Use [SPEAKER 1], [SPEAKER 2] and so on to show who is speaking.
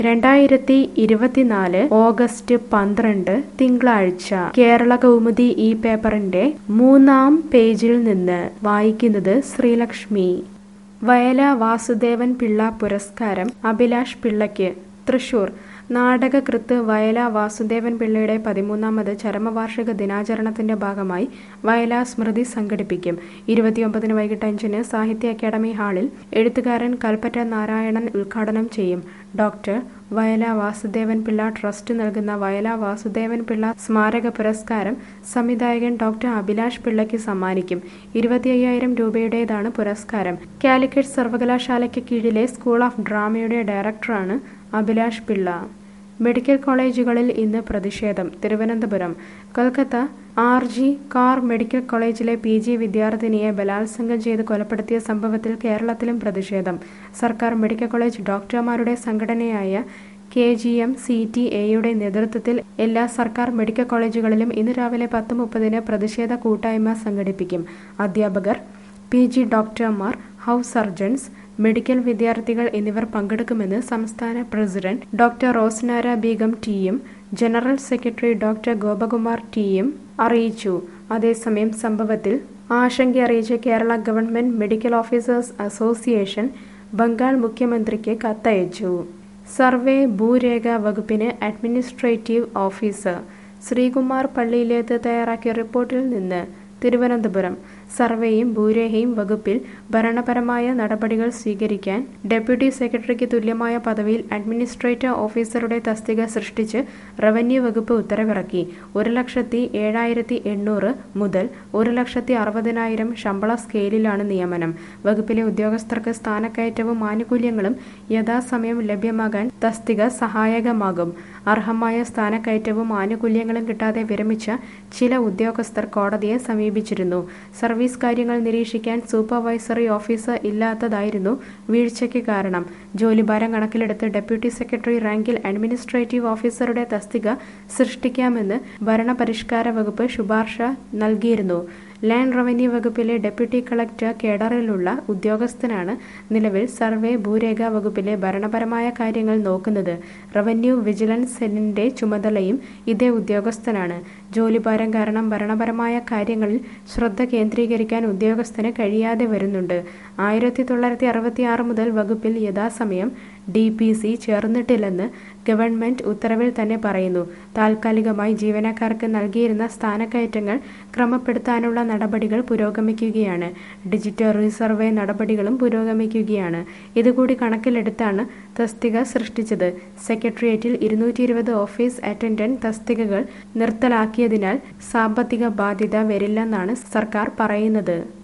[SPEAKER 1] രണ്ടായിരത്തി ഇരുപത്തിനാല് ഓഗസ്റ്റ് പന്ത്രണ്ട് തിങ്കളാഴ്ച കേരള കൗമുദി ഈ പേപ്പറിന്റെ മൂന്നാം പേജിൽ നിന്ന് വായിക്കുന്നത് ശ്രീലക്ഷ്മി വയല വാസുദേവൻ പിള്ള പുരസ്കാരം അഭിലാഷ് പിള്ളയ്ക്ക് തൃശൂർ നാടകകൃത്ത് വയല വാസുദേവൻ പിള്ളയുടെ പതിമൂന്നാമത് ചരമവാർഷിക ദിനാചരണത്തിന്റെ ഭാഗമായി വയല സ്മൃതി സംഘടിപ്പിക്കും ഇരുപത്തിയൊമ്പതിന് വൈകിട്ട് അഞ്ചിന് സാഹിത്യ അക്കാദമി ഹാളിൽ എഴുത്തുകാരൻ കൽപ്പറ്റ നാരായണൻ ഉദ്ഘാടനം ചെയ്യും ഡോക്ടർ വയല വാസുദേവൻ പിള്ള ട്രസ്റ്റ് നൽകുന്ന വയല വാസുദേവൻ പിള്ള സ്മാരക പുരസ്കാരം സംവിധായകൻ ഡോക്ടർ അഭിലാഷ് പിള്ളയ്ക്ക് സമ്മാനിക്കും ഇരുപത്തി അയ്യായിരം രൂപയുടേതാണ് പുരസ്കാരം കാലിക്കറ്റ് സർവകലാശാലയ്ക്ക് കീഴിലെ സ്കൂൾ ഓഫ് ഡ്രാമയുടെ ഡയറക്ടറാണ് അഭിലാഷ് പിള്ള മെഡിക്കൽ കോളേജുകളിൽ ഇന്ന് പ്രതിഷേധം Thiruvananthapuram Kolkata R G Kar medical കോളേജിലെ പി ജി വിദ്യാർത്ഥിനിയെ ബലാത്സംഗം ചെയ്ത് കൊലപ്പെടുത്തിയ സംഭവത്തിൽ കേരളത്തിലും പ്രതിഷേധം സർക്കാർ മെഡിക്കൽ കോളേജ് ഡോക്ടർമാരുടെ സംഘടനയായ K G M C T എയുടെ നേതൃത്വത്തിൽ എല്ലാ സർക്കാർ മെഡിക്കൽ കോളേജുകളിലും ഇന്ന് രാവിലെ പത്ത് മുപ്പതിന് പ്രതിഷേധ കൂട്ടായ്മ സംഘടിപ്പിക്കും അധ്യാപകർ പി ജി ഡോക്ടർമാർ ഹൗസ് സർജൻസ് മെഡിക്കൽ വിദ്യാർത്ഥികൾ എന്നിവർ പങ്കെടുക്കുമെന്ന് സംസ്ഥാന പ്രസിഡന്റ് ഡോക്ടർ റോസ്നാര ബീഗം ടിയും ജനറൽ സെക്രട്ടറി ഡോക്ടർ ഗോപകുമാർ ടിയും അറിയിച്ചു അതേസമയം സംഭവത്തിൽ ആശങ്ക അറിയിച്ച് Kerala government medical officers association Bengal മുഖ്യമന്ത്രിക്ക് കത്തയച്ചു സർവേ ഭൂരേഖ വകുപ്പിന് അഡ്മിനിസ്ട്രേറ്റീവ് ഓഫീസർ ശ്രീകുമാർ പള്ളിയിലേത്ത് തയ്യാറാക്കിയ റിപ്പോർട്ടിൽ നിന്ന് തിരുവനന്തപുരം സർവേയും ഭൂരേഖയും വകുപ്പിൽ ഭരണപരമായ നടപടികൾ സ്വീകരിക്കാൻ ഡെപ്യൂട്ടി സെക്രട്ടറിക്ക് തുല്യമായ പദവിയിൽ അഡ്മിനിസ്ട്രേറ്റർ ഓഫീസറുടെ തസ്തിക സൃഷ്ടിച്ച് റവന്യൂ വകുപ്പ് ഉത്തരവിറക്കി ഒരു ലക്ഷത്തി ഏഴായിരത്തി എണ്ണൂറ് മുതൽ ഒരു ലക്ഷത്തി അറുപതിനായിരം ശമ്പള സ്കെയിലിലാണ് നിയമനം വകുപ്പിലെ ഉദ്യോഗസ്ഥർക്ക് സ്ഥാനക്കയറ്റവും ആനുകൂല്യങ്ങളും യഥാസമയം ലഭ്യമാകാൻ തസ്തിക സഹായകമാകും അർഹമായ സ്ഥാനക്കയറ്റവും ആനുകൂല്യങ്ങളും കിട്ടാതെ വിരമിച്ച ചില ഉദ്യോഗസ്ഥർ കോടതിയെ സമീപിച്ചിരുന്നു സർവീസ് കാര്യങ്ങൾ നിരീക്ഷിക്കാൻ സൂപ്പർവൈസറി ഓഫീസർ ഇല്ലാത്തതായിരുന്നു വീഴ്ചയ്ക്ക് കാരണം ജോലിഭാരം കണക്കിലെടുത്ത് ഡെപ്യൂട്ടി സെക്രട്ടറി റാങ്കിൽ അഡ്മിനിസ്ട്രേറ്റീവ് ഓഫീസറുടെ തസ്തിക സൃഷ്ടിക്കാമെന്ന് ഭരണപരിഷ്കാര വകുപ്പ് ശുപാർശ നൽകിയിരുന്നു ലാൻഡ് റവന്യൂ വകുപ്പിലെ ഡെപ്യൂട്ടി കളക്ടർ കേഡറിലുള്ള ഉദ്യോഗസ്ഥനാണ് നിലവിൽ സർവേ ഭൂരേഖ വകുപ്പിലെ ഭരണപരമായ കാര്യങ്ങൾ നോക്കുന്നത് റവന്യൂ വിജിലൻസ് സെല്ലിന്റെ ചുമതലയും ഇതേ ഉദ്യോഗസ്ഥനാണ് ജോലിഭാരം കാരണം ഭരണപരമായ കാര്യങ്ങളിൽ ശ്രദ്ധ കേന്ദ്രീകരിക്കാൻ ഉദ്യോഗസ്ഥന് കഴിയാതെ വരുന്നുണ്ട് ആയിരത്തി തൊള്ളായിരത്തി അറുപത്തി ആറ് മുതൽ വകുപ്പിൽ യഥാസമയം ഡി പി സി ചേർന്നിട്ടില്ലെന്ന് ഗവൺമെന്റ് ഉത്തരവിൽ തന്നെ പറയുന്നു താൽക്കാലികമായി ജീവനക്കാർക്ക് നൽകിയിരുന്ന സ്ഥാനക്കയറ്റങ്ങൾ ക്രമപ്പെടുത്താനുള്ള നടപടികൾ പുരോഗമിക്കുകയാണ് ഡിജിറ്റൽ റീസർവേ നടപടികളും പുരോഗമിക്കുകയാണ് ഇതുകൂടി കണക്കിലെടുത്താണ് തസ്തിക സൃഷ്ടിച്ചത് സെക്രട്ടേറിയറ്റിൽ ഇരുന്നൂറ്റി ഇരുപത് ഓഫീസ് അറ്റൻഡന്റ് തസ്തികകൾ നിർത്തലാക്കിയതിനാൽ സാമ്പത്തിക ബാധ്യത വരില്ലെന്നാണ് സർക്കാർ പറയുന്നത്